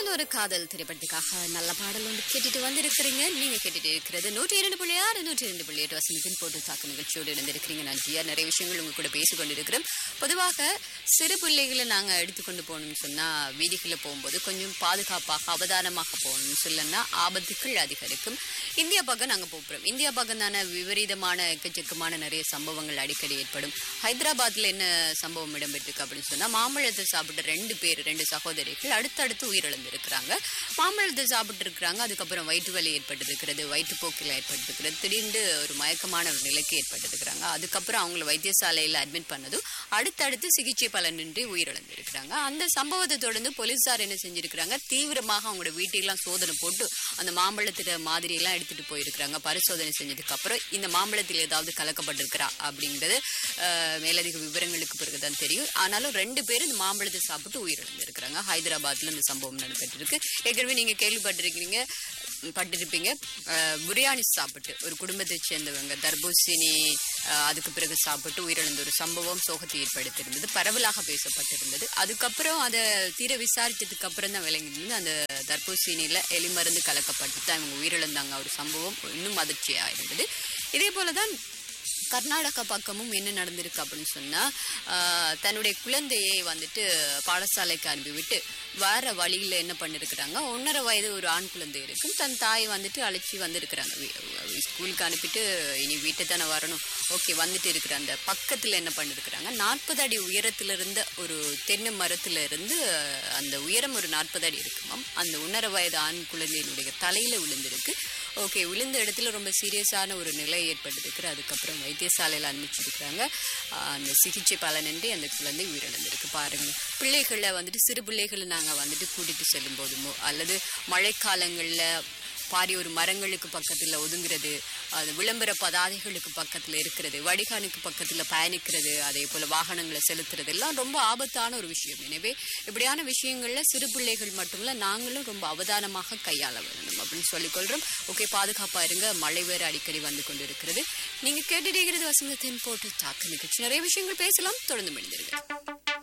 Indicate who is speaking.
Speaker 1: முதல் ஒரு காதல் திரைப்படத்துக்காக நல்ல பாடல் ஒன்று கேட்டுட்டு வந்திருக்கிறீங்க நீங்க கேட்டுட்டு இருக்கிறது நூற்றி இரண்டு புள்ளி ஆறு நூற்றி இரண்டு புள்ளி எட்டு வசனத்தின் போட்டு தாக்கு நிகழ்ச்சியோடு இருந்திருக்கிறீங்க நான் ஜியா நிறைய விஷயங்கள் உங்க கூட பேசிக் கொண்டிருக்கிறோம் பொதுவாக சிறு பிள்ளைகளை நாங்க எடுத்துக்கொண்டு போகணும்னு சொன்னா வீதிகளில் போகும்போது கொஞ்சம் பாதுகாப்பாக அவதானமாக போகணும்னு சொல்லணும்னா ஆபத்துக்கள் அதிகரிக்கும் இந்தியா பக்கம் நாங்க போகிறோம் இந்தியா பக்கம் தானே விபரீதமான எக்கச்சக்கமான நிறைய சம்பவங்கள் அடிக்கடி ஏற்படும் ஹைதராபாத்ல என்ன சம்பவம் இடம்பெற்றிருக்கு அப்படின்னு சொன்னா மாம்பழத்தை சாப்பிட்ட ரெண்டு பேர் ரெண்டு சகோதரிகள் அடுத்தடுத்து உயிரிழந்திருக்கிறாங்க மாம்பழத்தை சாப்பிட்டு இருக்கிறாங்க அதுக்கப்புறம் வயிற்று வலி ஏற்பட்டிருக்கிறது வயிற்றுப்போக்கில் ஏற்பட்டிருக்கிறது திடீர்னு ஒரு மயக்கமான ஒரு நிலைக்கு ஏற்பட்டிருக்கிறாங்க அதுக்கப்புறம் அவங்கள வைத்தியசாலையில் அட்மிட் பண்ணதும் அடுத்தடுத்து சிகிச்சை பலனின்றி உயிரிழந்திருக்கிறாங்க அந்த சம்பவத்தை தொடர்ந்து போலீசார் என்ன செஞ்சிருக்கிறாங்க தீவிரமாக அவங்களோட வீட்டையெல்லாம் சோதனை போட்டு அந்த மாம்பழத்திட மாதிரி எல்லாம் எடுத்துட்டு போயிருக்கிறாங்க பரிசோதனை செஞ்சதுக்கு அப்புறம் இந்த மாம்பழத்தில் ஏதாவது கலக்கப்பட்டிருக்கிறா அப்படிங்கிறது அஹ், மேலதிக விவரங்களுக்கு பிறகுதான் தெரியும் ஆனாலும் ரெண்டு பேரும் இந்த மாம்பழத்தை சாப்பிட்டு உயிரிழந்திருக்கிறாங்க ஹைதராபாத்ல இந்த சம்பவம் நடைபெற்றிருக்கு ஏற்கனவே நீங்க கேள்விப்பட்டிருக்கீங்க பட்டிருப்பீங்க அஹ், பிரியாணி சாப்பிட்டு ஒரு குடும்பத்தைச் சேர்ந்தவங்க தர்பூசணி அஹ், அதுக்கு பிறகு சாப்பிட்டு உயிரிழந்த ஒரு சம்பவம் சோகத்தை ஏற்படுத்தியிருந்தது பரவலாக பேசப்பட்டிருந்தது அதுக்கப்புறம் அதை தீர விசாரிச்சதுக்கு அப்புறம் தான் விளங்கியிருந்தது அந்த தர்பூசணியில எலி மருந்து கலக்கப்பட்டு தான் இவங்க உயிரிழந்தாங்க ஒரு சம்பவம் இன்னும் அதிர்ச்சியா இருந்தது இதே போலதான் கர்நாடகா பக்கமும் என்ன நடந்திருக்கு அப்படின்னு சொன்னா ஆஹ், தன்னுடைய குழந்தையை வந்துட்டு பாடசாலைக்கு அனுப்பிவிட்டு வேற வழியில என்ன பண்ணிருக்கிறாங்க ஒன்றரை வயது ஒரு ஆண் குழந்தை இருக்கும் தன் தாய் வந்துட்டு அழைச்சி வந்திருக்கிறாங்க வீ- வீ- ஸ்கூலுக்கு அனுப்பிட்டு இனி வீட்டை தானே வரணும் ஓகே வந்துட்டு இருக்கிற அந்த பக்கத்துல என்ன பண்ணிருக்கிறாங்க நாற்பது அடி உயரத்துல இருந்த ஒரு தென்னை மரத்துல இருந்து அஹ், அந்த உயரம் ஒரு நாற்பது அடி இருக்குமாம் அந்த ஒன்றரை வயது ஆண் குழந்தையினுடைய தலையில விழுந்திருக்கு ஓகே விழுந்த இடத்துல ரொம்ப சீரியஸான ஒரு நிலை ஏற்பட்டிருக்கு அதுக்கப்புறம் வைத்தியசாலையில் அனுப்பிச்சிருக்கிறாங்க ஆஹ் அந்த சிகிச்சை பலனின்றி அந்த குழந்தை உயிரிழந்திருக்கு பாருங்க பிள்ளைகளை வந்துட்டு சிறு பிள்ளைகளை நாங்கள் வந்துட்டு கூட்டிட்டு செல்லும் போதுமோ அல்லது மழைக்காலங்களில் பாரி ஒரு மரங்களுக்கு பக்கத்தில் ஒதுங்குறது அது விளம்பர பதாதைகளுக்கு பக்கத்தில் இருக்கிறது வடிகானுக்கு பக்கத்தில் பயணிக்கிறது அதே போல் வாகனங்களை செலுத்துறது எல்லாம் ரொம்ப ஆபத்தான ஒரு விஷயம் எனவே இப்படியான விஷயங்கள்ல சிறு பிள்ளைகள் மட்டுமில்ல நாங்களும் ரொம்ப அவதானமாக கையாள வேண்டும் அப்படின்னு சொல்லிக்கொள்றோம் ஓகே பாதுகாப்பா இருங்க மழை வேறு அடிக்கடி வந்து கொண்டு இருக்கிறது நீங்க கேட்டுட்டு இருக்கிறது வசந்தத்தின் போட்டு தாக்கு நிகழ்ச்சி நிறைய விஷயங்கள் பேசலாம் தொடர்ந்து முடிந்திருங்க